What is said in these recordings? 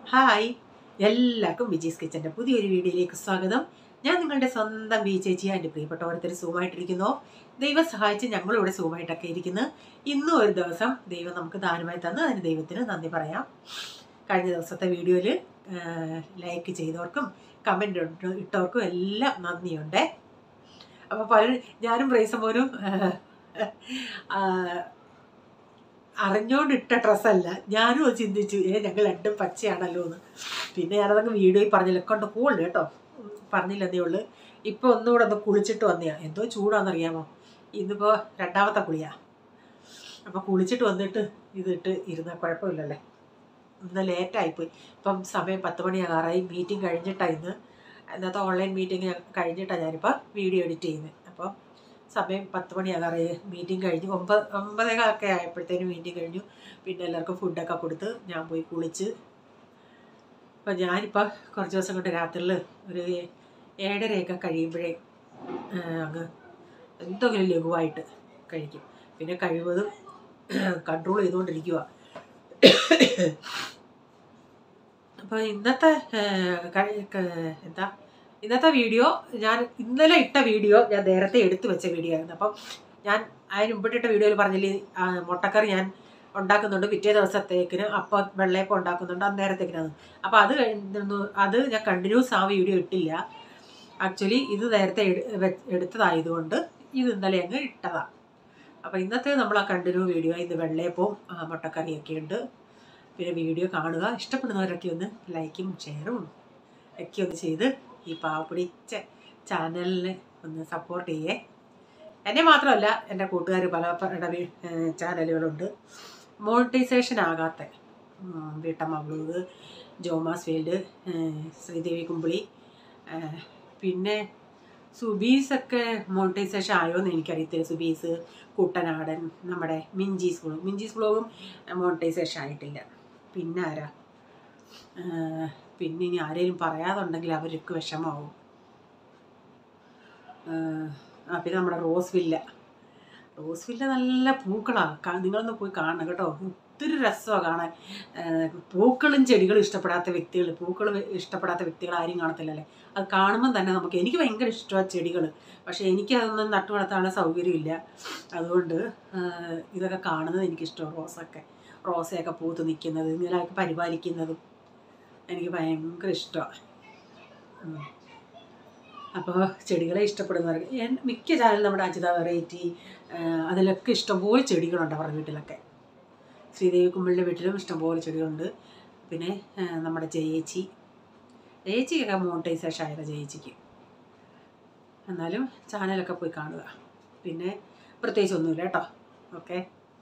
Hi എല്ലാവർക്കും വിജീസ് കിച്ചൻ്റെ പുതിയൊരു വീഡിയോയിലേക്ക് സ്വാഗതം ഞാൻ നിങ്ങളുടെ സ്വന്തം വി ചേച്ചി എൻ്റെ പ്രിയപ്പെട്ട ഓരോരുത്തർ സുഖമായിട്ടിരിക്കുന്നു ദൈവം സഹായിച്ച് ഞങ്ങളിവിടെ സുഖമായിട്ടൊക്കെ ഇരിക്കുന്നു ഇന്നും ഒരു ദിവസം ദൈവം നമുക്ക് ദാനമായി തന്ന് അതിന് ദൈവത്തിന് നന്ദി പറയാം കഴിഞ്ഞ ദിവസത്തെ വീഡിയോയിൽ ലൈക്ക് ചെയ്തവർക്കും കമൻ്റ് ഇട്ടവർക്കും എല്ലാം നന്ദിയുണ്ട് അപ്പോൾ പലരും ഞാനും പ്രൈസം പോലും അറിഞ്ഞുകൊണ്ട് ഇട്ട ഡ്രസ്സല്ല ഞാനും അത് ചിന്തിച്ചു ഏ ഞങ്ങൾ രണ്ടും പച്ചയാണല്ലോ എന്ന് പിന്നെ ഞാനതങ്ങ് വീഡിയോയിൽ പറഞ്ഞില്ല കൊണ്ട് കൂടുതൽ കേട്ടോ പറഞ്ഞില്ലെന്നേ ഉള്ളൂ ഇപ്പോൾ ഒന്നുകൂടെ ഒന്ന് കുളിച്ചിട്ട് വന്നെയാ എന്തോ ചൂടാണെന്നറിയാമോ ഇന്നിപ്പോൾ രണ്ടാമത്തെ കുളിയാ അപ്പോൾ കുളിച്ചിട്ട് വന്നിട്ട് ഇതിട്ട് ഇരുന്നാൽ കുഴപ്പമില്ലല്ലേ ഇന്ന് ലേറ്റായിപ്പോയി ഇപ്പം സമയം പത്ത് മണിയാകാറായി മീറ്റിംഗ് കഴിഞ്ഞിട്ടാണ് ഇന്ന് ഇന്നത്തെ ഓൺലൈൻ മീറ്റിംഗ് കഴിഞ്ഞിട്ടാണ് ഞാനിപ്പോൾ വീഡിയോ എഡിറ്റ് ചെയ്യുന്നത് അപ്പോൾ സമയം പത്ത് മണിയാകാറായി മീറ്റിംഗ് കഴിഞ്ഞു ഒമ്പത് ഒമ്പതേകാലൊക്കെ ആയപ്പോഴത്തേനും മീറ്റിംഗ് കഴിഞ്ഞു പിന്നെ എല്ലാവർക്കും ഫുഡൊക്കെ കൊടുത്ത് ഞാൻ പോയി കുളിച്ച് അപ്പം ഞാനിപ്പോൾ കുറച്ച് ദിവസം കൊണ്ട് രാത്രിയിൽ ഒരു ഏഴരയൊക്കെ കഴിയുമ്പോഴേ അങ്ങ് എന്തെങ്കിലും ലഘുവായിട്ട് കഴിക്കും പിന്നെ കഴിവതും കൺട്രോൾ ചെയ്തുകൊണ്ടിരിക്കുക അപ്പോൾ ഇന്നത്തെ എന്താ ഇന്നത്തെ വീഡിയോ ഞാൻ ഇന്നലെ ഇട്ട വീഡിയോ ഞാൻ നേരത്തെ എടുത്തു വെച്ച വീഡിയോ ആയിരുന്നു അപ്പം ഞാൻ അതിന് മുമ്പിട്ടിട്ട വീഡിയോയിൽ പറഞ്ഞില്ലേ മുട്ടക്കറി ഞാൻ ഉണ്ടാക്കുന്നുണ്ട് പിറ്റേ ദിവസത്തേക്കിന് അപ്പം വെള്ളയപ്പം ഉണ്ടാക്കുന്നുണ്ട് അന്നേരത്തേക്കിനാണ് അപ്പോൾ അത് കഴിഞ്ഞു അത് ഞാൻ കണ്ടിന്യൂസ് ആ വീഡിയോ ഇട്ടില്ല ആക്ച്വലി ഇത് നേരത്തെ എടുത്തതായതുകൊണ്ട് ഇത് ഇന്നലെ അങ്ങ് ഇട്ടതാണ് അപ്പോൾ ഇന്നത്തെ നമ്മൾ ആ കണ്ടിന്യൂ വീഡിയോ ഇന്ന് വെള്ളയപ്പവും മുട്ടക്കറിയൊക്കെ ഉണ്ട് പിന്നെ വീഡിയോ കാണുക ഇഷ്ടപ്പെടുന്നവരൊക്കെ ഒന്ന് ലൈക്കും ഷെയറും ഒക്കെ ഒന്ന് ചെയ്ത് ഈ പാവപ്പിടിച്ച ചാനലിനെ ഒന്ന് സപ്പോർട്ട് ചെയ്യേ എന്നെ മാത്രമല്ല എൻ്റെ കൂട്ടുകാർ പല പല ചാനലുകളുണ്ട് മോണിറ്റൈസേഷൻ ആകാത്ത വീട്ടമ്മ വ്ലോഗ് ജോമാസ് ഫീൽഡ് ശ്രീദേവി കുമ്പിളി പിന്നെ സുബീസൊക്കെ മോണിറ്റൈസേഷൻ ആയോ എന്ന് എനിക്കറിയത്തില്ല സുബീസ് കുട്ടനാടൻ നമ്മുടെ മിഞ്ചീസ് വ്ലോഗ് മിഞ്ചീസ് വ്ലോഗും മോണിറ്റൈസേഷൻ ആയിട്ടില്ല പിന്നെ ആരാ പിന്നെ ഇനി ആരെങ്കിലും പറയാതുണ്ടെങ്കിൽ അവർക്ക് വിഷമാവും ആ പിന്നെ നമ്മുടെ റോസ് വില്ല റോസ് വില്ല നല്ല പൂക്കളാണ് നിങ്ങളൊന്ന് പോയി കാണണം കേട്ടോ ഒത്തിരി രസമാണ് കാണാൻ പൂക്കളും ചെടികളും ഇഷ്ടപ്പെടാത്ത വ്യക്തികൾ പൂക്കൾ ഇഷ്ടപ്പെടാത്ത വ്യക്തികൾ ആരും കാണത്തില്ലല്ലേ അത് കാണുമ്പം തന്നെ നമുക്ക് എനിക്ക് ഭയങ്കര ഇഷ്ടമാണ് ചെടികൾ പക്ഷേ എനിക്കതൊന്നും നട്ടു വളർത്താനുള്ള സൗകര്യമില്ല അതുകൊണ്ട് ഇതൊക്കെ കാണുന്നത് എനിക്കിഷ്ടമാണ് റോസൊക്കെ റോസയൊക്കെ പൂത്ത് നിൽക്കുന്നത് ഇങ്ങനെയൊക്കെ പരിപാലിക്കുന്നതും എനിക്ക് ഭയങ്കര ഇഷ്ടമാണ് അപ്പോൾ ചെടികളെ ഇഷ്ടപ്പെടുന്നവർ മിക്ക ചാനൽ നമ്മുടെ അജിത വെറൈറ്റി അതിലൊക്കെ ഇഷ്ടംപോലെ ചെടികളുണ്ട് അവരുടെ വീട്ടിലൊക്കെ ശ്രീദേവി കുമ്പിളിൻ്റെ വീട്ടിലും ഇഷ്ടംപോലെ ചെടികളുണ്ട് പിന്നെ നമ്മുടെ ജയേച്ചി ജയേച്ചിക്കൊക്കെ മോണിറ്റൈസേഷൻ ആയത് ജയേച്ചിക്ക് എന്നാലും ചാനലൊക്കെ പോയി കാണുക പിന്നെ പ്രത്യേകിച്ച് ഒന്നുമില്ല കേട്ടോ ഓക്കെ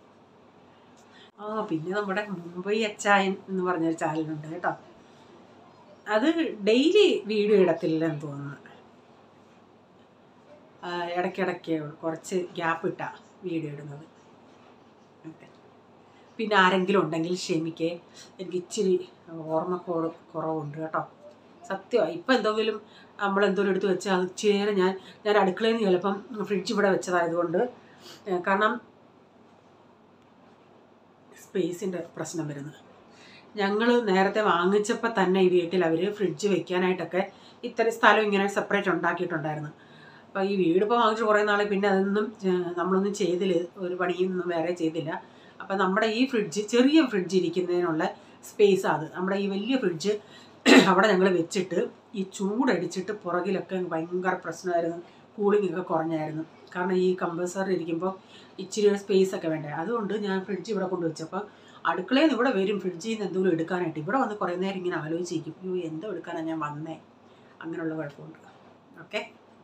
ആ പിന്നെ നമ്മുടെ മുംബൈ അച്ചായൻ എന്ന് പറഞ്ഞൊരു ചാനലുണ്ട് കേട്ടോ അത് ഡെയിലി വീഡിയോ ഇടത്തില്ലെന്ന് തോന്നുന്നു ഇടയ്ക്കിടയ്ക്ക് കുറച്ച് ഗ്യാപ്പ് ഇട്ടാ വീഡിയോ ഇടുന്നത് പിന്നെ ആരെങ്കിലും ഉണ്ടെങ്കിൽ ക്ഷമിക്കേ എനിക്ക് ഇച്ചിരി ഓർമ്മക്കോട് കുറവുണ്ട് കേട്ടോ സത്യമാണ് ഇപ്പം എന്തെങ്കിലും നമ്മൾ എന്തെങ്കിലും എടുത്ത് വെച്ചാൽ അത് ഇച്ചിരി ഞാൻ ഞാൻ അടുക്കളയിൽ നിന്ന് ചിലപ്പം ഫ്രിഡ്ജ് ഇവിടെ വെച്ചതായതുകൊണ്ട് കാരണം സ്പേസിൻ്റെ പ്രശ്നം വരുന്നത് ഞങ്ങൾ നേരത്തെ വാങ്ങിച്ചപ്പോൾ തന്നെ ഈ വീട്ടിൽ അവർ ഫ്രിഡ്ജ് വെക്കാനായിട്ടൊക്കെ ഇത്രയും സ്ഥലം ഇങ്ങനെ സെപ്പറേറ്റ് ഉണ്ടാക്കിയിട്ടുണ്ടായിരുന്നു അപ്പോൾ ഈ വീട് ഇപ്പോൾ വാങ്ങിച്ച് കുറേ നാൾ പിന്നെ അതൊന്നും നമ്മളൊന്നും ചെയ്തില്ല ഒരു പണിയൊന്നും വേറെ ചെയ്തില്ല അപ്പോൾ നമ്മുടെ ഈ ഫ്രിഡ്ജ് ചെറിയ ഫ്രിഡ്ജ് ഇരിക്കുന്നതിനുള്ള സ്പേസ് അത് നമ്മുടെ ഈ വലിയ ഫ്രിഡ്ജ് അവിടെ ഞങ്ങൾ വെച്ചിട്ട് ഈ ചൂടടിച്ചിട്ട് പുറകിലൊക്കെ ഭയങ്കര പ്രശ്നമായിരുന്നു കൂളിംഗ് ഒക്കെ കുറഞ്ഞായിരുന്നു കാരണം ഈ കമ്പൾസറി ഇരിക്കുമ്പോൾ ഇച്ചിരി ഒരു സ്പേസ് ഒക്കെ വേണ്ടേ അതുകൊണ്ട് ഞാൻ ഫ്രിഡ്ജ് ഇവിടെ കൊണ്ടുവച്ചപ്പോൾ അടുക്കളയിൽ നിന്ന് ഇവിടെ വരും ഫ്രിഡ്ജിൽ നിന്ന് എന്തെങ്കിലും എടുക്കാനായിട്ട് ഇവിടെ വന്ന് കുറേ നേരം ഇങ്ങനെ ആലോചിച്ചിരിക്കും അയ്യോ എന്തോ എടുക്കാനാണ് ഞാൻ വന്നേ അങ്ങനെയുള്ള കുഴപ്പമുണ്ട് ഓക്കെ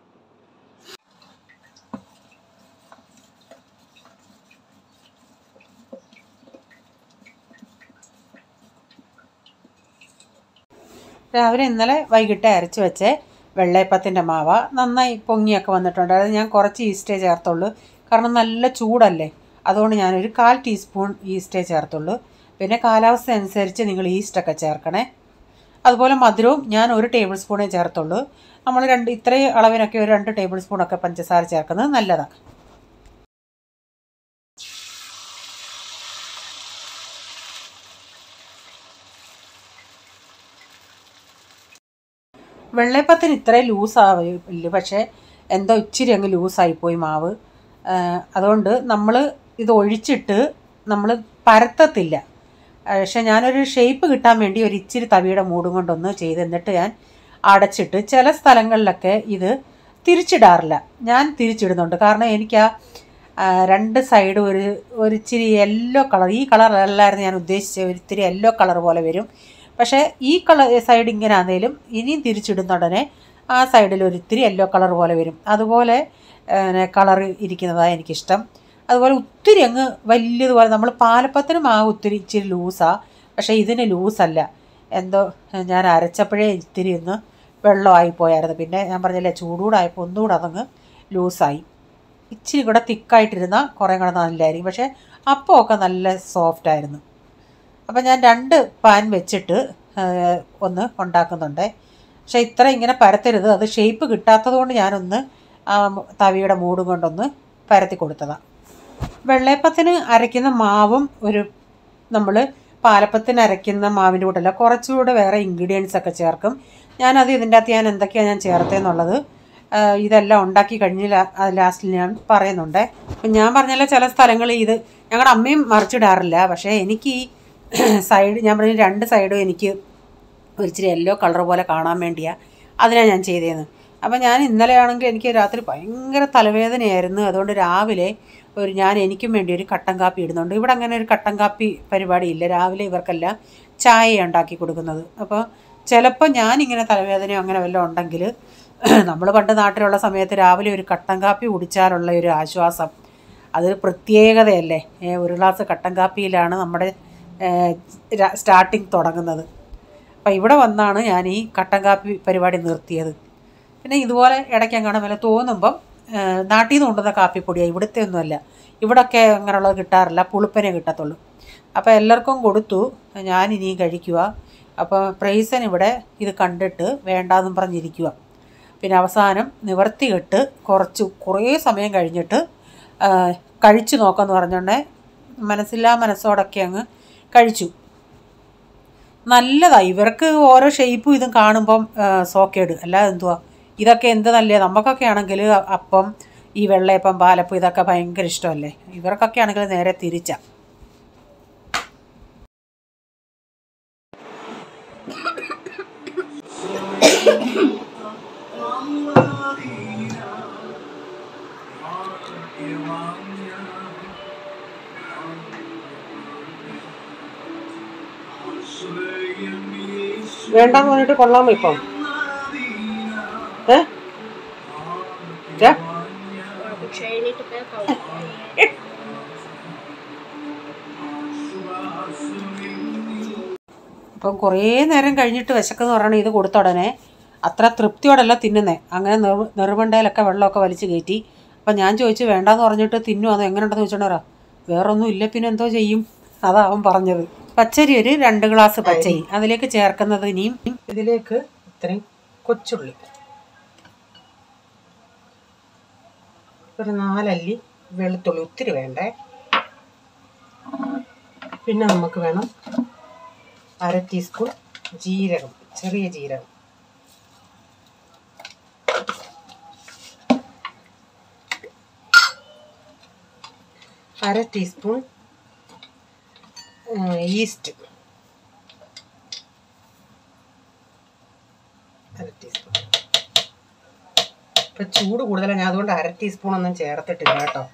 രാവിലെ ഇന്നലെ വൈകിട്ട് അരച്ച് വെച്ച് വെള്ളയപ്പത്തിൻ്റെ മാവ നന്നായി പൊങ്ങിയൊക്കെ വന്നിട്ടുണ്ട് അത് ഞാൻ കുറച്ച് ഈസ്റ്റേ ചേർത്തുള്ളൂ കാരണം നല്ല ചൂടല്ലേ അതുകൊണ്ട് ഞാനൊരു കാൽ ടീസ്പൂൺ ഈസ്റ്റേ ചേർത്തുള്ളൂ പിന്നെ കാലാവസ്ഥ അനുസരിച്ച് നിങ്ങൾ ഈസ്റ്റൊക്കെ ചേർക്കണേ അതുപോലെ മധുരവും ഞാൻ ഒരു ടേബിൾ സ്പൂണേ ചേർത്തുള്ളൂ നമ്മൾ രണ്ട് ഇത്രയും അളവിനൊക്കെ ഒരു രണ്ട് ടേബിൾ സ്പൂണൊക്കെ പഞ്ചസാര ചേർക്കുന്നത് നല്ലതാണ് വെള്ളയപ്പത്തിന് ഇത്രയും ലൂസാവില്ല പക്ഷേ എന്തോ ഇച്ചിരി അങ്ങ് ലൂസായിപ്പോയി മാവ് ആ, അതുകൊണ്ട് നമ്മൾ ഇത് ഒഴിച്ചിട്ട് നമ്മൾ പരത്തത്തില്ല ആ, പക്ഷെ ഞാനൊരു ഷേപ്പ് കിട്ടാൻ വേണ്ടി ഒരു ഇച്ചിരി തവിയുടെ മൂടും കൊണ്ടൊന്ന് ചെയ്ത് എന്നിട്ട് ഞാൻ അടച്ചിട്ട് ചില സ്ഥലങ്ങളിലൊക്കെ ഇത് തിരിച്ചിടാറില്ല ഞാൻ തിരിച്ചിടുന്നുണ്ട് കാരണം എനിക്ക് ആ ആ, രണ്ട് സൈഡ് ഒരു ഒരു ഇച്ചിരി യെല്ലോ കളർ ഈ കളർ അല്ലായിരുന്നു ഞാൻ ഉദ്ദേശിച്ചത് ഒരു ഇത്തിരി യെല്ലോ കളർ പോലെ വരും പക്ഷേ ഈ കളർ സൈഡ് ഇങ്ങനെ ആണെങ്കിലും ഇനിയും തിരിച്ചിടുന്ന ഉടനെ ആ സൈഡിൽ ഒരു ഇത്തിരി യെല്ലോ കളർ പോലെ വരും അതുപോലെ കളർ ഇരിക്കുന്നതാണ് എനിക്കിഷ്ടം അതുപോലെ ഒത്തിരി അങ്ങ് വലിയതുപോലെ നമ്മൾ പാലപ്പത്തിന് മാവ് ഒത്തിരി ഇച്ചിരി ലൂസാണ് പക്ഷേ ഇതിന് ലൂസല്ല എന്തോ ഞാൻ അരച്ചപ്പോഴേ ഇത്തിരി ഒന്ന് വെള്ളമായി പോയായിരുന്നു പിന്നെ ഞാൻ പറഞ്ഞില്ലേ ചൂടൂടായപ്പോൾ ഒന്നുകൂടെ അതങ്ങ് ലൂസായി ഇച്ചിരി കൂടെ തിക്കായിട്ടിരുന്ന കുറേ കൂടെ നല്ലതായിരിക്കും പക്ഷേ അപ്പമൊക്കെ നല്ല സോഫ്റ്റ് ആയിരുന്നു അപ്പം ഞാൻ രണ്ട് പാൻ വെച്ചിട്ട് ആ, ഒന്ന് ഉണ്ടാക്കുന്നുണ്ട് പക്ഷേ ഇത്ര ഇങ്ങനെ പരത്തരുത് അത് ഷേപ്പ് കിട്ടാത്തത് കൊണ്ട് ഞാനൊന്ന് ആ തവിയുടെ മൂടും കൊണ്ടൊന്ന് പരത്തി കൊടുത്തതാണ് വെള്ളയപ്പത്തിന് അരയ്ക്കുന്ന മാവും ഒരു നമ്മൾ പാലപ്പത്തിന് അരയ്ക്കുന്ന മാവിൻ്റെ കൂട്ടല്ല കുറച്ചുകൂടെ വേറെ ഇൻഗ്രീഡിയൻസ് ഒക്കെ ചേർക്കും ഞാനത് ഇതിൻ്റെ അകത്ത് ഞാൻ എന്തൊക്കെയാണ് ഞാൻ ചേർത്തതെന്നുള്ളത് ആ, ഇതെല്ലാം ഉണ്ടാക്കി കഴിഞ്ഞ് ലാസ്റ്റിൽ ഞാൻ പറയുന്നുണ്ട് അപ്പം ഞാൻ പറഞ്ഞല്ലോ ചില സ്ഥലങ്ങളിൽ ഇത് ഞങ്ങളുടെ അമ്മയും മറിച്ചിടാറില്ല പക്ഷേ എനിക്ക് ഈ സൈഡ് ഞാൻ പറഞ്ഞ രണ്ട് സൈഡും എനിക്ക് ഒരു ഇച്ചിരി യെല്ലോ കളർ പോലെ കാണാൻ വേണ്ടിയാണ് അതിനാണ് ഞാൻ ചെയ്തതെന്ന് അപ്പം ഞാൻ ഇന്നലെ ആണെങ്കിൽ എനിക്ക് രാത്രി ഭയങ്കര തലവേദനയായിരുന്നു അതുകൊണ്ട് രാവിലെ ഒരു ഞാൻ എനിക്കും വേണ്ടി ഒരു കട്ടൻ കാപ്പി ഇടുന്നുണ്ട് ഇവിടെ അങ്ങനെ ഒരു കട്ടൻ കാപ്പി പരിപാടി ഇല്ല രാവിലെ ഇവർക്കെല്ലാം ചായ ഉണ്ടാക്കി കൊടുക്കുന്നത് അപ്പോൾ ചിലപ്പോൾ ഞാനിങ്ങനെ തലവേദനയോ അങ്ങനെ വല്ലതും ഉണ്ടെങ്കിൽ നമ്മൾ പണ്ട് നാട്ടിലുള്ള സമയത്ത് രാവിലെ ഒരു കട്ടൻ കാപ്പി കുടിച്ചാലുള്ള ഒരു ആശ്വാസം അതൊരു പ്രത്യേകതയല്ലേ ഏ, ഒരു ഗ്ലാസ് കട്ടൻ കാപ്പിയിലാണ് നമ്മുടെ സ്റ്റാർട്ടിങ് തുടങ്ങുന്നത് അപ്പം ഇവിടെ വന്നാണ് ഞാൻ ഈ കട്ടൻ കാപ്പി പരിപാടി നിർത്തിയത് പിന്നെ ഇതുപോലെ ഇടയ്ക്ക് അങ്ങനെ വല്ല തോന്നുമ്പം ആ, നാട്ടിൽ നിന്ന് കൊണ്ടുവന്ന കാപ്പിപ്പൊടിയാണ് ഇവിടുത്തെ ഒന്നുമല്ല ഇവിടൊക്കെ അങ്ങനെയുള്ളത് കിട്ടാറില്ല പുളിപ്പനെ കിട്ടത്തുള്ളൂ അപ്പോൾ എല്ലാവർക്കും കൊടുത്തു ഞാൻ ഇനിയും കഴിക്കുക അപ്പോൾ പ്രൈസൻ ഇവിടെ ഇത് കണ്ടിട്ട് വേണ്ടാന്നും പറഞ്ഞിരിക്കുക പിന്നെ അവസാനം നിവർത്തി കെട്ട് കുറച്ച് കുറേ സമയം കഴിഞ്ഞിട്ട് ആ, കഴിച്ചു നോക്കാമെന്ന് പറഞ്ഞോണ്ടേ മനസ്സില്ലാ മനസ്സോടൊക്കെ അങ്ങ് കഴിച്ചു നല്ലതാണ് ഇവർക്ക് ഓരോ ഷേപ്പും ഇതും കാണുമ്പം ആ, സോക്കേട് അല്ലാതെ എന്തുവാ ഇതൊക്കെ എന്ത് നല്ലത് നമുക്കൊക്കെ ആണെങ്കിൽ അപ്പം ഈ വെള്ളയപ്പം പാലപ്പം ഇതൊക്കെ ഭയങ്കര ഇഷ്ടമല്ലേ ഇവർക്കൊക്കെ ആണെങ്കിൽ നേരെ തിരിച്ചാ വേണ്ടാന്ന് പറഞ്ഞിട്ട് കൊള്ളാമോ ഇപ്പം ഏ ഏ? ഇപ്പം കുറേ നേരം കഴിഞ്ഞിട്ട് വിശക്കെന്ന് പറയണ ഇത് കൊടുത്ത ഉടനെ അത്ര തൃപ്തിയോടല്ല തിന്നുന്നേ അങ്ങനെ നെറു നെറുമണ്ടയിലൊക്കെ വെള്ളമൊക്കെ വലിച്ചു കയറ്റി അപ്പം ഞാൻ ചോദിച്ചു വേണ്ടാന്ന് പറഞ്ഞിട്ട് തിന്നു അത് എങ്ങനെ ഉണ്ടെന്ന് ചോദിച്ചോണ്ടാ വേറൊന്നും ഇല്ല പിന്നെ എന്തോ ചെയ്യും അതാ അവൻ പറഞ്ഞത് പച്ചരി ഒരു രണ്ട് ഗ്ലാസ് പച്ചരി അതിലേക്ക് ചേർക്കുന്നത് ഇനിയും ഇതിലേക്ക് ഇത്രയും കൊച്ചുള്ളി ഒരു നാലല്ലി വെളുത്തുള്ളി ഒത്തിരി വേണ്ടേ പിന്നെ നമുക്ക് വേണം അര ടീസ്പൂൺ ജീരകം ചെറിയ ജീരകം അര ടീസ്പൂൺ ഈസ്റ്റ് അര ടീസ്പൂൺ ഇപ്പം ചൂട് കൂടുതലാണ് ഞാൻ അതുകൊണ്ട് അര ടീസ്പൂൺ ഒന്നും ചേർത്തിട്ടില്ല കേട്ടോ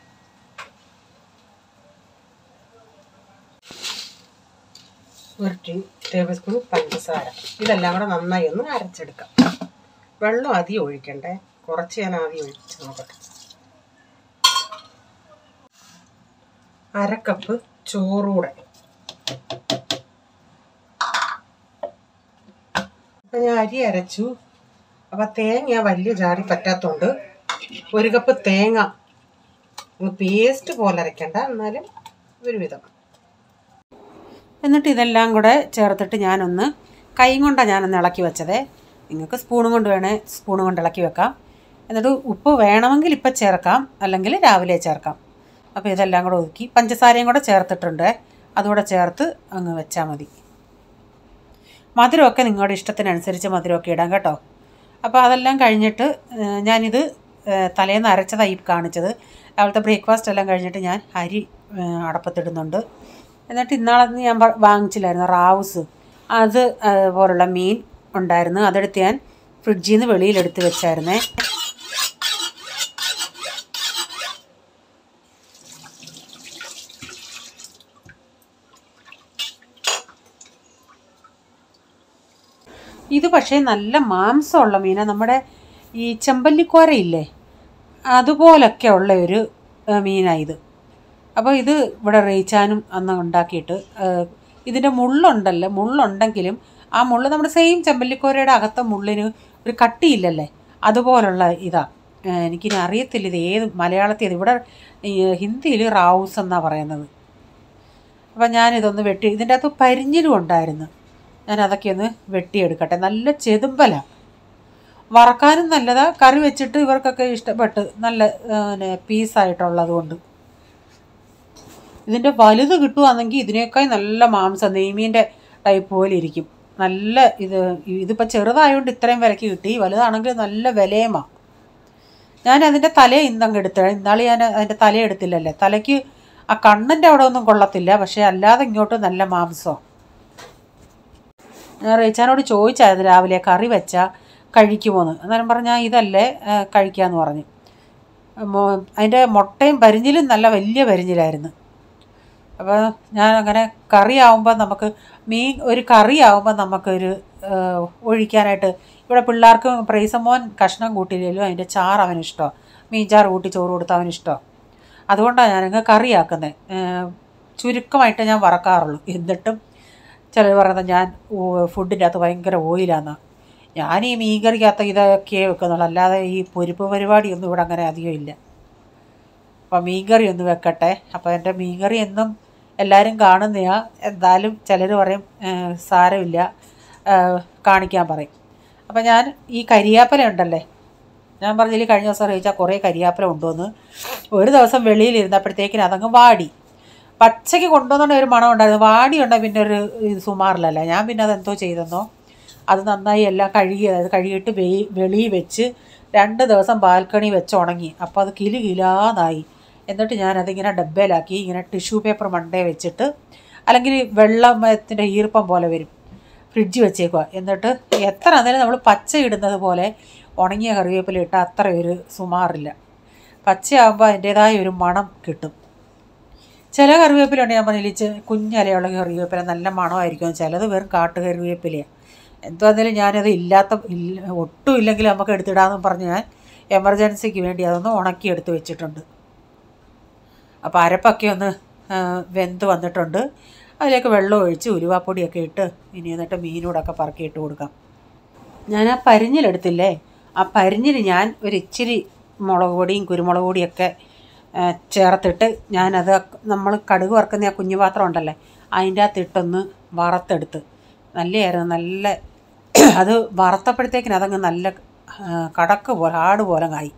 ഒരു ടീ ടേബിൾ സ്പൂൺ പഞ്ചസാര ഇതെല്ലാം കൂടെ നന്നായി ഒന്ന് അരച്ചെടുക്കാം വെള്ളം അധികം ഒഴിക്കണ്ടേ കുറച്ച് ഞാൻ ആദ്യം ഒഴിച്ച് നോക്കട്ടെ അര കപ്പ് ചോറൂടെ അപ്പം ഞാൻ അരി അരച്ചു അപ്പം തേങ്ങ വലിയ ജാറി പറ്റാത്തതുകൊണ്ട് ഒരു കപ്പ് തേങ്ങ ഒന്ന് പേസ്റ്റ് പോലെ അരയ്ക്കണ്ട എന്നാലും ഒരുവിധം എന്നിട്ട് ഇതെല്ലാം കൂടെ ചേർത്തിട്ട് ഞാനൊന്ന് കൈ കൊണ്ടാണ് ഞാനൊന്ന് ഇളക്കി വെച്ചതേ നിങ്ങൾക്ക് സ്പൂണും കൊണ്ട് വേണേൽ സ്പൂണും കൊണ്ട് ഇളക്കി വെക്കാം എന്നിട്ട് ഉപ്പ് വേണമെങ്കിൽ ഇപ്പം ചേർക്കാം അല്ലെങ്കിൽ രാവിലെ ചേർക്കാം അപ്പോൾ ഇതെല്ലാം കൂടെ ഒതുക്കി പഞ്ചസാരയും കൂടെ ചേർത്തിട്ടുണ്ട് അതുകൂടെ ചേർത്ത് അങ്ങ് വെച്ചാൽ മതി മധുരമൊക്കെ നിങ്ങളുടെ ഇഷ്ടത്തിനനുസരിച്ച് മധുരമൊക്കെ ഇടാം കേട്ടോ അപ്പോൾ അതെല്ലാം കഴിഞ്ഞിട്ട് ഏഹ്, ഞാനിത് ഏഹ്, തലേന്ന് അരച്ചതായി കാണിച്ചത് രാവിലത്തെ ബ്രേക്ക്ഫാസ്റ്റ് എല്ലാം കഴിഞ്ഞിട്ട് ഞാൻ അരി ഏഹ്, അടപ്പത്തിടുന്നുണ്ട് എന്നിട്ട് ഇന്നാളെ ഞാൻ പ- വാങ്ങിച്ചില്ലായിരുന്നു റാവുസ് അത് ഏഹ്, പോലുള്ള മീൻ ഉണ്ടായിരുന്നു അതെടുത്ത് ഞാൻ ഫ്രിഡ്ജിൽ നിന്ന് വെളിയിലെടുത്ത് വെച്ചായിരുന്നേ ഇത് പക്ഷേ നല്ല മാംസമുള്ള മീനാണ് നമ്മുടെ ഈ ചെമ്പല്ലിക്കോരയില്ലേ അതുപോലൊക്കെ ഉള്ള ഒരു മീനാണ് ഇത് അപ്പോൾ ഇത് ഇവിടെ റേച്ചാനും അന്ന് ഉണ്ടാക്കിയിട്ട് ഏഹ്, ഇതിൻ്റെ മുള്ളുണ്ടല്ലോ മുള്ളുണ്ടെങ്കിലും ആ മുള്ള് നമ്മുടെ സെയിം ചെമ്പല്ലിക്കോരയുടെ അകത്തെ മുള്ളിന് ഒരു കട്ടിയില്ലല്ലേ അതുപോലുള്ള ഇതാ ഏഹ്, എനിക്കിനി അറിയത്തില്ല ഇത് ഏത് മലയാളത്തിൽ ഇത് ഇവിടെ ഈ ഹിന്ദിയിൽ റാവുസ് എന്നാണ് പറയുന്നത് അപ്പം ഞാനിതൊന്ന് വെട്ടി ഇതിൻ്റെ അകത്ത് പരിഞ്ഞിലും ഉണ്ടായിരുന്നു ഞാൻ അതൊക്കെ ഒന്ന് വെട്ടിയെടുക്കട്ടെ നല്ല ചെതുമ്പല വറക്കാനും നല്ലതാ കറി വെച്ചിട്ട് ഇവർക്കൊക്കെ ഇഷ്ടപ്പെട്ട് നല്ല പിന്നെ പീസായിട്ടുള്ളത് കൊണ്ട് ഇതിൻ്റെ വലുത് കിട്ടുവാണെങ്കിൽ ഇതിനേക്കാൾ നല്ല മാംസം നെയ്മീൻ്റെ ടൈപ്പ് പോലെ ഇരിക്കും നല്ല ഇത് ഇതിപ്പോൾ ചെറുതായതുകൊണ്ട് ഇത്രയും വിലയ്ക്ക് കിട്ടി വലുതാണെങ്കിൽ നല്ല വിലയുമാണ് ഞാൻ അതിൻ്റെ തല ഇന്നങ്ങ് എടുത്ത ഇന്നാളെ ഞാൻ അതിൻ്റെ തല എടുത്തില്ലല്ലേ തലയ്ക്ക് ആ കണ്ണിൻ്റെ അവിടെ ഒന്നും കൊള്ളത്തില്ല പക്ഷേ അല്ലാതെ ഇങ്ങോട്ട് നല്ല മാംസം ഞാൻ റേച്ചാനോട് ചോദിച്ചായിരുന്നു രാവിലെ കറി വെച്ചാൽ കഴിക്കുമോന്ന് അന്നേരം പറഞ്ഞാൽ ഇതല്ലേ ആ, കഴിക്കാമെന്ന് പറഞ്ഞു മോ- അതിൻ്റെ മുട്ടയും പരിഞ്ഞിലും നല്ല വലിയ പരിഞ്ഞിലായിരുന്നു അപ്പോൾ ഞാൻ അങ്ങനെ കറി ആവുമ്പോൾ നമുക്ക് മീൻ ഒരു കറി ആവുമ്പോൾ നമുക്കൊരു ആ, ഒഴിക്കാനായിട്ട് ഇവിടെ പിള്ളേർക്ക് പ്രൈസമോൻ കഷ്ണം കൂട്ടിയില്ലല്ലോ അതിൻ്റെ ചാറ് അവന് ഇഷ്ടമാണ് മീൻ ചാറ് കൂട്ടി ചോറ് കൊടുത്താൽ അവന് ഇഷ്ടമാണ് അതുകൊണ്ടാണ് ഞാനങ്ങ് കറിയാക്കുന്നത് ചുരുക്കമായിട്ട് ഞാൻ വറക്കാറുള്ളൂ എന്നിട്ടും ചിലർ പറയുന്നത് ഞാൻ ഫുഡിൻ്റെ അകത്ത് ഭയങ്കര ഓയിലാന്ന് ഞാൻ ഈ മീൻ കറിക്കകത്ത് ഇതൊക്കെ വെക്കുന്നുള്ളൂ അല്ലാതെ ഈ പൊരിപ്പ് പരിപാടിയൊന്നും ഇവിടെ അങ്ങനെ അധികം ഇല്ല അപ്പം മീൻകറി ഒന്ന് വെക്കട്ടെ അപ്പോൾ എൻ്റെ മീൻകറി എന്നും എല്ലാവരും കാണുന്നയാ എന്തായാലും ചിലർ പറയും "ഏഹ്, സാരമില്ല ഏഹ്, കാണിക്കാൻ പറയും അപ്പം ഞാൻ ഈ കരിയാപ്പല ഉണ്ടല്ലേ ഞാൻ പറഞ്ഞില്ല കഴിഞ്ഞ ദിവസം കഴിച്ചാൽ കുറേ കരിയാപ്പല കൊണ്ടുവന്ന് ഒരു ദിവസം വെളിയിലിരുന്നപ്പോഴത്തേക്കിന് അതങ്ങ് വാടി പച്ചയ്ക്ക് കൊണ്ടുവന്നോണ്ട് ഒരു മണം ഉണ്ടായിരുന്നു വാടി ഉണ്ടെങ്കിൽ പിന്നെ ഒരു ഇത് സുമാറിലല്ല ഞാൻ പിന്നെ അതെന്തോ ചെയ്തെന്നോ അത് നന്നായി എല്ലാം കഴുകി അതായത് കഴുകിയിട്ട് വെയി വെളിയിൽ വെച്ച് രണ്ട് ദിവസം ബാൽക്കണി വെച്ച് ഉണങ്ങി അപ്പോൾ അത് കിലു കിലാന്നായി എന്നിട്ട് ഞാനതിങ്ങനെ ഡബ്ബയിലാക്കി ഇങ്ങനെ ടിഷ്യൂ പേപ്പർ മണ്ടേ വെച്ചിട്ട് അല്ലെങ്കിൽ വെള്ളത്തിൻ്റെ ഈർപ്പം പോലെ വരും ഫ്രിഡ്ജ് വെച്ചേക്കുക എന്നിട്ട് എത്ര അന്നേരം നമ്മൾ പച്ച ഇടുന്നത് പോലെ ഉണങ്ങിയ കറിവേപ്പില ഇട്ടാൽ അത്ര ഒരു സുമാറില്ല പച്ചയാകുമ്പോൾ അതിൻ്റേതായ ഒരു മണം കിട്ടും ചില കറിവേപ്പിലുണ്ട് ഞാൻ പറഞ്ഞില്ല ചെ- കുഞ്ഞലയുള്ള കറിവേപ്പില നല്ല മണമായിരിക്കും ചിലത് വെറും കാട്ടു കറിവേപ്പിലയാണ് എന്തുവന്നാലും ഞാനത് ഇല്ലാത്ത ഇല്ല ഒട്ടും ഇല്ലെങ്കിൽ നമുക്ക് എടുത്തിടാമെന്ന് പറഞ്ഞ് ഞാൻ എമർജൻസിക്ക് വേണ്ടി അതൊന്ന് ഉണക്കി എടുത്ത് വെച്ചിട്ടുണ്ട് അപ്പോൾ അരപ്പൊക്കെ ഒന്ന് ആ, വെന്ത് വന്നിട്ടുണ്ട് അതിലേക്ക് വെള്ളം ഒഴിച്ച് ഉലുവാപ്പൊടിയൊക്കെ ഇട്ട് ഇനി എന്നിട്ട് മീനൂടൊക്കെ പറക്കിയിട്ട് കൊടുക്കാം ഞാൻ ആ പരിഞ്ഞിലെടുത്തില്ലേ ആ പരിഞ്ഞിന് ഞാൻ ഒരു ഇച്ചിരി മുളക് പൊടിയും കുരുമുളക് പൊടിയൊക്കെ ആ, ചേർത്തിട്ട് ഞാനത് നമ്മൾ കടുക് വറുക്കുന്ന ആ കുഞ്ഞു പാത്രം ഉണ്ടല്ലേ അതിൻ്റെ അകത്തിട്ടൊന്ന് വറുത്തെടുത്ത് നല്ലതായിരുന്നു നല്ല അത് വറുത്തപ്പോഴത്തേക്കിന് അതങ്ങ് നല്ല ആ, കടക്ക് പോലെ ആട് പോലെ ആയി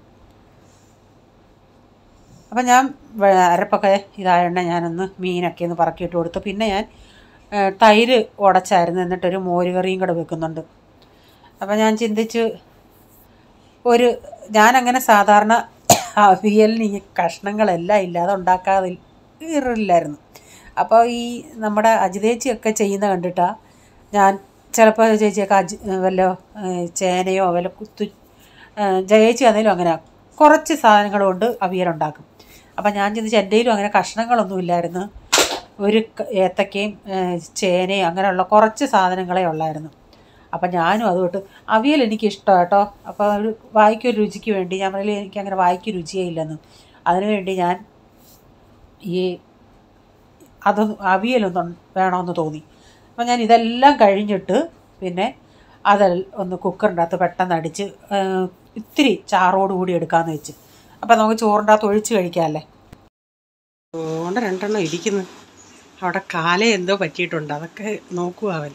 അപ്പം ഞാൻ വെ- അരപ്പൊക്കെ ഇതായതുകൊണ്ട് ഞാനൊന്ന് മീനൊക്കെ ഒന്ന് പറക്കിയിട്ട് കൊടുത്തു പിന്നെ ഞാൻ ആ, തൈര് ഉടച്ചായിരുന്നു എന്നിട്ടൊരു മോരുകറിയും കൂടെ വെക്കുന്നുണ്ട് അപ്പം ഞാൻ ചിന്തിച്ചു ഒരു ഞാനങ്ങനെ സാധാരണ അവിയലിന് ഈ കഷ്ണങ്ങളെല്ലാം ഇല്ലാതെ ഉണ്ടാക്കാതെ ഇറില്ലായിരുന്നു അപ്പോൾ ഈ നമ്മുടെ അജിതേച്ചിയൊക്കെ ചെയ്യുന്ന കണ്ടിട്ടാണ് ഞാൻ ചിലപ്പോൾ ചേച്ചിയൊക്കെ അജി വല്ല ഏഹ്, ചേനയോ വല്ല കുത്തു ഏഹ്, ജയേച്ചി ആണെങ്കിലും അങ്ങനെ കുറച്ച് സാധനങ്ങൾ കൊണ്ട് അവിയലുണ്ടാക്കും അപ്പം ഞാൻ ചിന്തിച്ചു എൻ്റെയിലും അങ്ങനെ കഷ്ണങ്ങളൊന്നും ഇല്ലായിരുന്നു ഒരു ക- ഏത്തക്കയും ഏഹ്, ചേനയും അങ്ങനെയുള്ള കുറച്ച് സാധനങ്ങളേ ഉള്ളായിരുന്നു അപ്പം ഞാനും അതുകൊണ്ട് അവിയൽ എനിക്ക് ഇഷ്ടമാണ് കേട്ടോ അപ്പോൾ ഒരു വായിക്കൊരു രുചിക്ക് വേണ്ടി ഞാൻ പറയില്ല എനിക്ക് അങ്ങനെ വായിക്ക് രുചിയേ ഇല്ലെന്ന് അതിനു വേണ്ടി ഞാൻ ഈ അത് അവിയലൊന്നും വേണമെന്ന് തോന്നി അപ്പം ഞാൻ ഇതെല്ലാം കഴിഞ്ഞിട്ട് പിന്നെ അത് ഒന്ന് കുക്കറിൻ്റെ അകത്ത് പെട്ടെന്ന് അടിച്ച് ആ, ഇത്തിരി ചാറോട് കൂടി എടുക്കാമെന്ന് വെച്ച് അപ്പം നമുക്ക് ചോറിൻ്റെ അകത്ത് ഒഴിച്ച് കഴിക്കാമല്ലേ അതുകൊണ്ട് രണ്ടെണ്ണം ഇരിക്കുന്നു അവിടെ കാലേ എന്തോ പറ്റിയിട്ടുണ്ട് അതൊക്കെ നോക്കുക അവൻ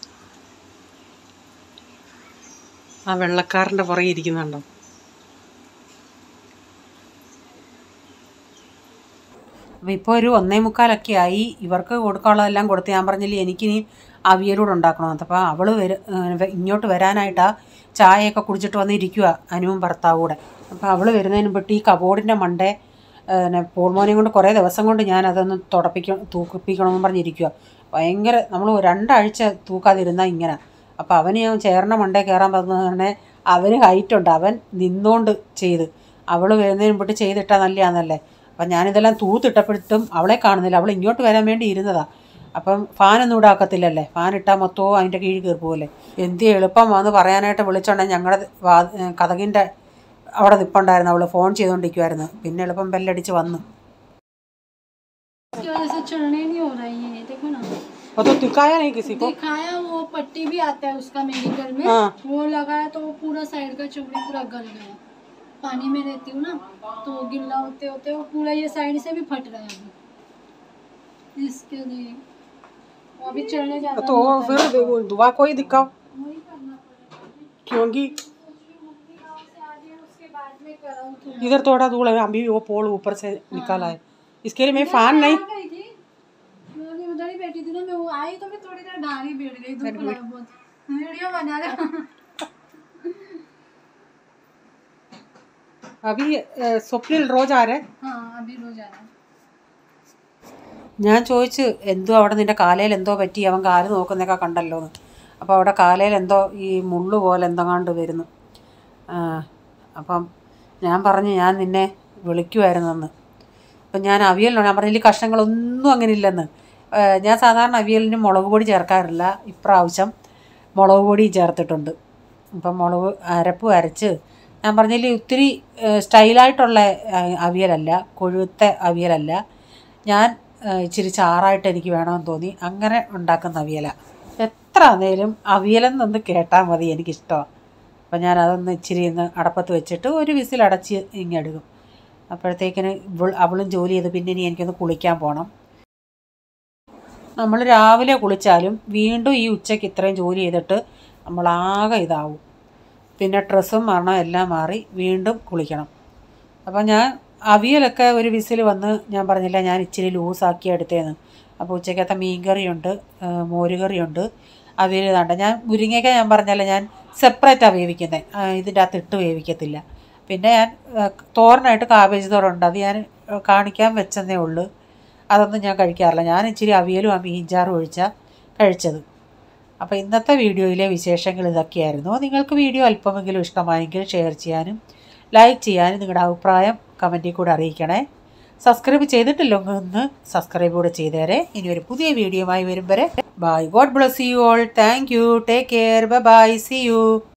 ആ വെള്ളക്കാരൻ്റെ പുറകെ ഇരിക്കുന്നുണ്ടോ അപ്പോൾ ഇപ്പോൾ ഒരു ഒന്നേ മുക്കാലൊക്കെ ആയി ഇവർക്ക് കൊടുക്കാനുള്ളതെല്ലാം കൊടുത്ത് ഞാൻ പറഞ്ഞില്ലേ എനിക്കിനി അവിയലൂടെ ഉണ്ടാക്കണമെന്ന് അപ്പോൾ അവൾ വര ഏഹ് ഇങ്ങോട്ട് വരാനായിട്ടാണ് ചായയൊക്കെ കുടിച്ചിട്ട് വന്ന് ഇരിക്കുക അനുവും ഭർത്താവും കൂടെ അപ്പോൾ അവൾ വരുന്നതിന് മുമ്പിട്ട് ഈ കബോർഡിൻ്റെ മണ്ടേ പിന്നെ പോൾമോനെയും കൊണ്ട് കുറേ ദിവസം കൊണ്ട് ഞാൻ അതൊന്ന് തുടപ്പിക്കണം തൂക്കിപ്പിക്കണമെന്ന് പറഞ്ഞിരിക്കുക ഭയങ്കര നമ്മൾ രണ്ടാഴ്ച തൂക്കാതിരുന്നാൽ ഇങ്ങനെ അപ്പോൾ അവന് ഞാൻ ചേറിൻ്റെ മണ്ടേ കയറാൻ പറഞ്ഞേ അവന് ഹൈറ്റ് ഉണ്ട് അവൻ നിന്നോണ്ട് ചെയ്ത് അവൾ വരുന്നതിന് മുമ്പിട്ട് ചെയ്തിട്ടാൽ നല്ലതാണെന്നല്ലേ അപ്പം ഞാനിതെല്ലാം തൂത്തിട്ടപ്പോഴത്തും അവളെ കാണുന്നില്ല അവൾ ഇങ്ങോട്ട് വരാൻ വേണ്ടി ഇരുന്നതാ അപ്പം ഫാനൊന്നും ഇവിടെ ആക്കത്തില്ലല്ലേ ഫാൻ ഇട്ടാൽ മൊത്തവും അതിൻ്റെ കീഴിൽ കയറി പോകല്ലേ എന്ത് എളുപ്പം വന്ന് പറയാനായിട്ട് വിളിച്ചോണ്ടെങ്കിൽ ഞങ്ങളുടെ വാ കഥകിൻ്റെ അവിടെ നിൽപ്പുണ്ടായിരുന്നു അവൾ ഫോൺ ചെയ്തുകൊണ്ടിരിക്കുമായിരുന്നു പിന്നെ എളുപ്പം ബെല്ലടിച്ച് വന്നു इसकी वजह से चलने नहीं हो रही है देखो ना അപ്പോൾ തുക്കായ नहीं किसी को दिखाया वो पट्टी भी आता है उसका मेडिकल में हाँ। वो लगाया तो वो पूरा साइड का चमड़ी पूरा गल गया पानी में रहती हूँ ना तो गिल्ला होते होते वो पूरा ये साइड से भी फट रहा है अभी इसके लिए वो अभी चलने जाता तो नहीं होता फिर है। देखो, दुआ कोई दिखाओ वही करना पड़ेगा क्योंकि मम्मी गाँव से आ गई उसके बाद में कराऊँ थोड़ा इधर थोड़ा धूल है अभी वो पोल ऊपर से निकाला है इसके लिए मैं फैन नहीं आ गई थी मैं उधर ही बैठी थी ना मैं वो आई तो मैं थोड़ी देर बाहर ही बैठ गई धूप लगा बहुत वीडियो बना रहा अभी अ, स्वप्निल रोज आ रहे हैं हाँ अभी रोज आ रहा है ഞാൻ ചോദിച്ചു എന്തോ അവിടെ നിന്റെ കാലയിൽ എന്തോ പറ്റി അവൻ കാല് നോക്കുന്നൊക്കെ കണ്ടല്ലോ എന്ന് അപ്പോൾ അവിടെ കാലയിൽ എന്തോ ഈ മുള്ളു പോലെ എന്തെങ്ങാണ്ട് വരുന്നു ആ, അപ്പം ഞാൻ പറഞ്ഞു ഞാൻ നിന്നെ വിളിക്കുമായിരുന്നെന്ന് അപ്പം ഞാൻ അവിയലിനോ ഞാൻ പറഞ്ഞില്ല കഷ്ണങ്ങളൊന്നും അങ്ങനെ ഇല്ലെന്ന് ആ, ഞാൻ സാധാരണ അവിയലിന് മുളക് പൊടി ചേർക്കാറില്ല ഇപ്രാവശ്യം മുളക് പൊടി ചേർത്തിട്ടുണ്ട് അപ്പം മുളക് അരപ്പ് അരച്ച് ഞാൻ പറഞ്ഞില്ലേ ഒത്തിരി ഏ, സ്റ്റൈലായിട്ടുള്ള ആ, അവിയലല്ല കൊഴുത്ത അവിയലല്ല ഞാൻ ആ, ഇച്ചിരി ചാറായിട്ട് എനിക്ക് വേണമെന്ന് തോന്നി അങ്ങനെ ഉണ്ടാക്കുന്ന അവിയല എത്ര ആണേലും അവിയലെന്നൊന്ന് കേട്ടാൽ മതി എനിക്കിഷ്ടമാണ് അപ്പം ഞാൻ അതൊന്ന് ഇച്ചിരി ഒന്ന് അടപ്പത്ത് വെച്ചിട്ട് ഒരു വിസിലടച്ച് ഇങ്ങെടുക്കും അപ്പോഴത്തേക്കിന് ഇവൾ അവളും ജോലി ചെയ്ത് പിന്നെ ഇനി എനിക്കൊന്ന് കുളിക്കാൻ പോകണം നമ്മൾ രാവിലെ കുളിച്ചാലും വീണ്ടും ഈ ഉച്ചയ്ക്ക് ഇത്രയും ജോലി ചെയ്തിട്ട് നമ്മളാകെ ഇതാവും പിന്നെ ഡ്രസ്സും മാറണം എല്ലാം മാറി വീണ്ടും കുളിക്കണം അപ്പോൾ ഞാൻ അവിയലൊക്കെ ഒരു വിസിൽ വന്ന് ഞാൻ പറഞ്ഞില്ല ഞാൻ ഇച്ചിരി ലൂസാക്കി എടുത്തേന്ന് അപ്പോൾ ഉച്ചക്കത്തെ മീൻകറിയുണ്ട് ആ, മോരുകറിയുണ്ട് അവിയൽ ഇതാണ്ട് ഞാൻ മുരിങ്ങയ്ക്ക ഞാൻ പറഞ്ഞല്ല ഞാൻ സെപ്പറേറ്റാണ് വേവിക്കുന്നത് ഇതിൻ്റെ അകത്ത് ഇട്ട് വേവിക്കത്തില്ല പിന്നെ ഞാൻ ആ, തോരനായിട്ട് കാബേജ് തോറുണ്ട് അത് ഞാൻ ആ, കാണിക്കാൻ വെച്ചെന്നേ ഉള്ളൂ അതൊന്നും ഞാൻ കഴിക്കാറില്ല ഞാൻ ഇച്ചിരി അവിയലും ആ മീൻചാറും ഒഴിച്ചാൽ കഴിച്ചത് അപ്പോൾ ഇന്നത്തെ വീഡിയോയിലെ വിശേഷങ്ങൾ ഇതൊക്കെയായിരുന്നു നിങ്ങൾക്ക് വീഡിയോ അല്പമെങ്കിലും ഇഷ്ടമായെങ്കിൽ ഷെയർ ചെയ്യാനും ലൈക്ക് ചെയ്യാനും നിങ്ങളുടെ അഭിപ്രായം കമൻറ്റിൽ കൂടെ അറിയിക്കണേ സബ്സ്ക്രൈബ് ചെയ്തിട്ടില്ലെങ്കിൽ ഒന്ന് സബ്സ്ക്രൈബ് കൂടെ ചെയ്തേരെ ഇനി ഒരു പുതിയ വീഡിയോയുമായി വരും വരെ bye God bless you all thank you take care bye see U